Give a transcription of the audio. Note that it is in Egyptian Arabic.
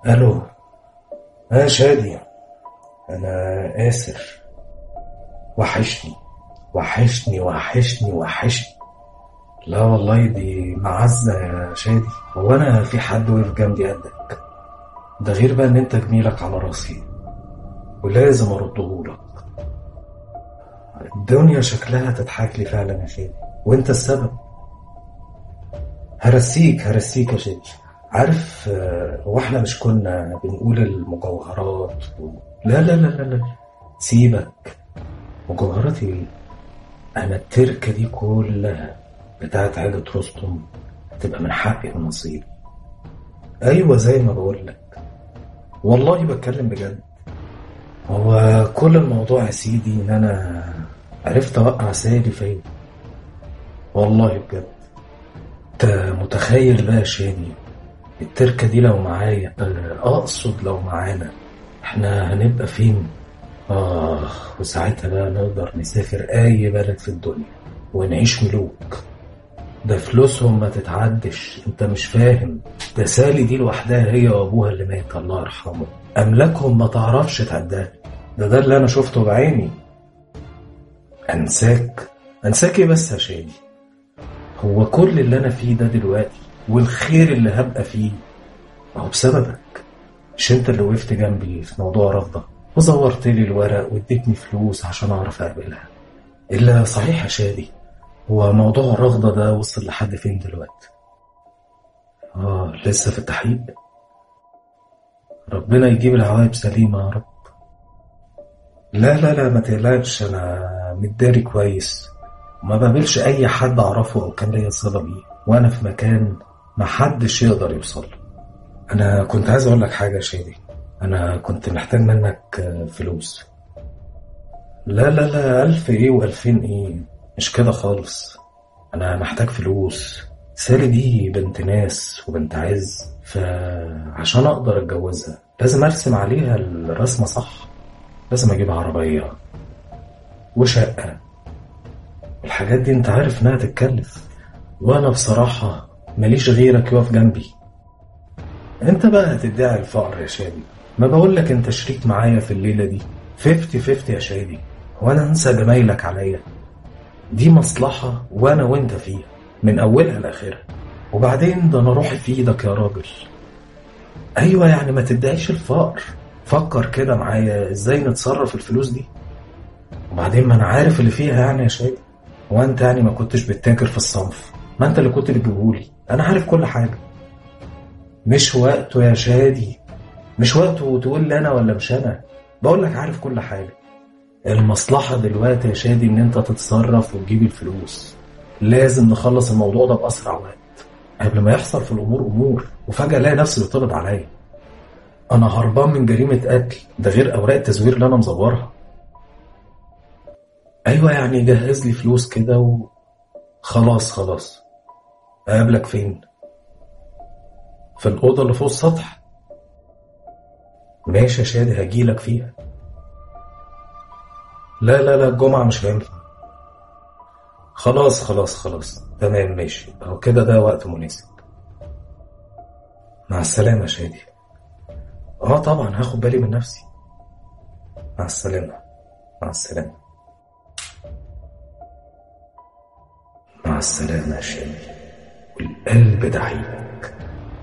الو اه شادي انا اسر وحشني وحشني وحشني وحشني لا والله دي معزة يا شادي هو انا في حد واقف جنبي قدك ده غير بقى ان انت جميلك على راسي ولازم اردهولك الدنيا شكلها تضحك لي فعلا يا شادي وانت السبب هرسيك هرسيك يا شادي عارف آه، هو احنا مش كنا بنقول المجوهرات و... لا لا لا لا لا سيبك مجوهرات ايه انا التركه دي كلها بتاعت عيلة رستم تبقى من حقي ونصيبي ايوه زي ما بقول لك والله بتكلم بجد هو كل الموضوع يا سيدي ان انا عرفت اوقع سالي فين والله بجد انت متخيل بقى يا شادي التركة دي لو معايا آه، اقصد لو معانا احنا هنبقى فين اه وساعتها بقى نقدر نسافر اي بلد في الدنيا ونعيش ملوك ده فلوسهم ما تتعدش انت مش فاهم ده سالي دي لوحدها هي وابوها اللي مات الله يرحمه املاكهم ما تعرفش تعدها ده ده اللي انا شفته بعيني انساك انساك ايه بس يا شادي هو كل اللي انا فيه ده دلوقتي والخير اللي هبقى فيه ما هو بسببك مش انت اللي وقفت جنبي في موضوع رفضة وزورت لي الورق واديتني فلوس عشان اعرف اقبلها الا صحيح يا شادي هو موضوع الرغضة ده وصل لحد فين دلوقتي اه لسه في التحقيق ربنا يجيب العواقب سليمة يا رب لا لا لا ما تقلقش انا متداري كويس ما بقابلش اي حد اعرفه او كان ليا صله بيه وانا في مكان ما حدش يقدر يوصل له. انا كنت عايز اقول لك حاجه يا شادي انا كنت محتاج منك آه، فلوس لا لا لا الف ايه والفين ايه مش كده خالص انا محتاج فلوس سالي دي بنت ناس وبنت عز فعشان اقدر اتجوزها لازم ارسم عليها الرسمه صح لازم اجيب عربيه وشقه الحاجات دي انت عارف انها تتكلف وانا بصراحة ماليش غيرك يقف جنبي انت بقى هتدعي الفقر يا شادي ما بقولك انت شريك معايا في الليلة دي فيفتي فيفتي يا شادي وانا انسى جمايلك عليا دي مصلحة وانا وانت فيها من اولها لاخرها وبعدين ده انا روحي في ايدك يا راجل ايوه يعني ما تدعيش الفقر فكر كده معايا ازاي نتصرف الفلوس دي وبعدين ما انا عارف اللي فيها يعني يا شادي هو انت يعني ما كنتش بتتاجر في الصنف ما انت اللي كنت بتجيبهولي انا عارف كل حاجه مش وقته يا شادي مش وقته تقول لي انا ولا مش انا بقول لك عارف كل حاجه المصلحه دلوقتي يا شادي ان انت تتصرف وتجيب الفلوس لازم نخلص الموضوع ده باسرع وقت قبل ما يحصل في الامور امور وفجاه الاقي نفسي بيطلب عليا انا هربان من جريمه قتل ده غير اوراق التزوير اللي انا مزورها ايوه يعني جهز لي فلوس كده و خلاص خلاص اقابلك فين في الاوضه اللي فوق السطح ماشي يا شادي هجيلك فيها لا لا لا الجمعه مش هينفع خلاص خلاص خلاص تمام ماشي اهو كده ده وقت مناسب مع السلامه يا شادي اه طبعا هاخد بالي من نفسي مع السلامه مع السلامه مع السلامة يا شادي والقلب دعيم